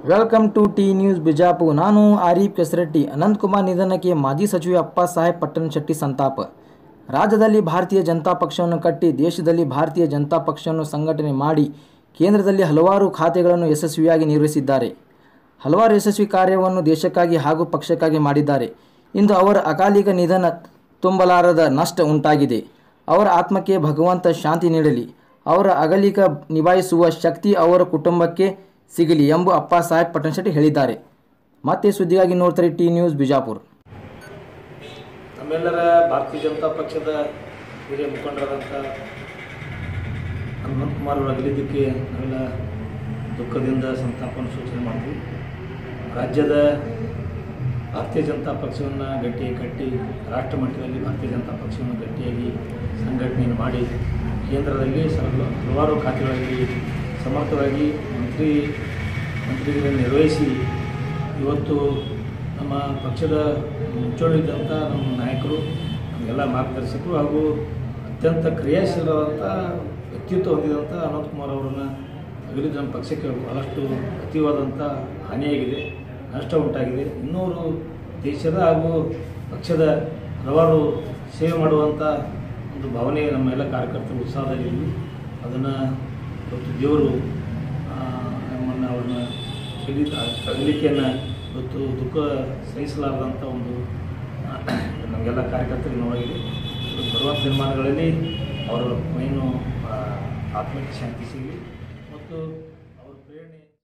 welcome to T news Bijapur ನಾನು ಆರೀಫ್ ಕೆಸರಟ್ಟಿ ಅನಂತಕುಮಾರ್ ನಿಧನಕ್ಕೆ ಮಾಜಿ ಸಚಿವ ಅಪ್ಪ ಸಾಹೇಬ್ ಪಟ್ಟಣ ಶೆಟ್ಟಿ ಸಂತಾಪ ರಾಜ್ಯದಲ್ಲಿ ಭಾರತೀಯ ಜನತಾ ಪಕ್ಷವನ್ನು ಕಟ್ಟಿ ದೇಶದಲ್ಲಿ ಭಾರತೀಯ ಜನತಾ ಪಕ್ಷವನ್ನು ಸಂಘಟನೆ ಮಾಡಿ ಕೇಂದ್ರದಲ್ಲಿ ಹಲವಾರು ಖಾತೆಗಳನ್ನು ಯಶಸ್ವಿಯಾಗಿ ನಿರ್ವಹಿಸಿದ್ದಾರೆ ಹಲವಾರು ಯಶಸ್ವಿ ಕಾರ್ಯವನ್ನು ದೇಶಕ್ಕಾಗಿ ಹಾಗೂ ಪಕ್ಷಕ್ಕಾಗಿ ಮಾಡಿದ್ದಾರೆ ಇಂದು ಅವರ ಅಕಾಲಿಕ ನಿಧನ ತುಂಬಲಾರದ ನಷ್ಟ ಉಂಟಾಗಿದೆ ಅವರ ಆತ್ಮಕ್ಕೆ ಭಗವಂತ ಶಾಂತಿ ನೀಡಲಿ ಅವರ ಅಗಲಿಕ ನಿಭಾಯಿಸುವ ಶಕ್ತಿ ಅವರ ಕುಟುಂಬಕ್ಕೆ ಸಿಗಲಿ ಎಂಬ ಅಪ್ಪ ಸಾಹೇಬ್ ಪಟ್ಟಣಶೆಟ್ಟಿ ಹೇಳಿದ್ದಾರೆ ಮತ್ತೆ ಸುದ್ದಿಗಾಗಿ ನೋಡ್ತಾರೆ ಟಿ ನ್ಯೂಸ್ ಬಿಜಾಪುರ್ ನಮ್ಮೆಲ್ಲರ ಭಾರತೀಯ ಜನತಾ ಪಕ್ಷದ ಹಿರಿಯ ಮುಖಂಡರಾದಂಥ ಹನುಮಂತಕುಮಾರ್ ಅವರು ಅಗಲಿದ್ದಕ್ಕೆ ನಾವೆಲ್ಲ ದುಃಖದಿಂದ ಸಂತಾಪವನ್ನು ಸೂಚನೆ ಮಾಡ್ತೀವಿ ರಾಜ್ಯದ ಭಾರತೀಯ ಜನತಾ ಪಕ್ಷವನ್ನು ಗಟ್ಟಿ ಕಟ್ಟಿ ರಾಷ್ಟ್ರ ಮಟ್ಟದಲ್ಲಿ ಭಾರತೀಯ ಜನತಾ ಪಕ್ಷವನ್ನು ಗಟ್ಟಿಯಾಗಿ ಸಂಘಟನೆಯನ್ನು ಮಾಡಿ ಕೇಂದ್ರದಲ್ಲಿ ಸರ್ವ ಹಲವಾರು ಖಾತೆಗಳಲ್ಲಿ ಸಮರ್ಥವಾಗಿ ಮಂತ್ರಿ ಮಂತ್ರಿಗಳನ್ನು ನಿರ್ವಹಿಸಿ ಇವತ್ತು ನಮ್ಮ ಪಕ್ಷದ ಮುಂಚೂಣಿದ್ದಂಥ ನಮ್ಮ ನಾಯಕರು ನಮಗೆಲ್ಲ ಮಾರ್ಗದರ್ಶಕರು ಹಾಗೂ ಅತ್ಯಂತ ಕ್ರಿಯಾಶೀಲರಾದಂಥ ವ್ಯಕ್ತಿತ್ವ ಹೊಂದಿದಂಥ ಅನಂತಕುಮಾರ್ ಅವರನ್ನು ಅಗಲಿದ ನಮ್ಮ ಪಕ್ಷಕ್ಕೆ ಬಹಳಷ್ಟು ಅತೀವಾದಂಥ ಹಾನಿಯಾಗಿದೆ ನಷ್ಟ ಉಂಟಾಗಿದೆ ಇನ್ನೂರು ದೇಶದ ಹಾಗೂ ಪಕ್ಷದ ಹಲವಾರು ಸೇವೆ ಮಾಡುವಂಥ ಒಂದು ಭಾವನೆ ನಮ್ಮೆಲ್ಲ ಕಾರ್ಯಕರ್ತರ ಉತ್ಸಾಹದಲ್ಲಿ ಅದನ್ನು ಇವತ್ತು ದೇವರು ಆ, ನಮ್ಮನ್ನು ಅವ್ರನ್ನ ಅಗಲಿದ ಅಗಲಿಕೆಯನ್ನು ಇವತ್ತು ದುಃಖ ಸಹಿಸಲಾರದಂಥ ಒಂದು ಆ, ನಮಗೆಲ್ಲ ಕಾರ್ಯಕರ್ತರಿಗೆ ನೋವಾಗಿದೆ ಇವತ್ತು ಬರುವಂಥ ನಿರ್ಮಾಣಗಳಲ್ಲಿ ಅವರ ಮೈನು ಆತ್ಮಕ್ಕೆ ಶಾಂತಿ ಸಿಗಲಿ ಮತ್ತು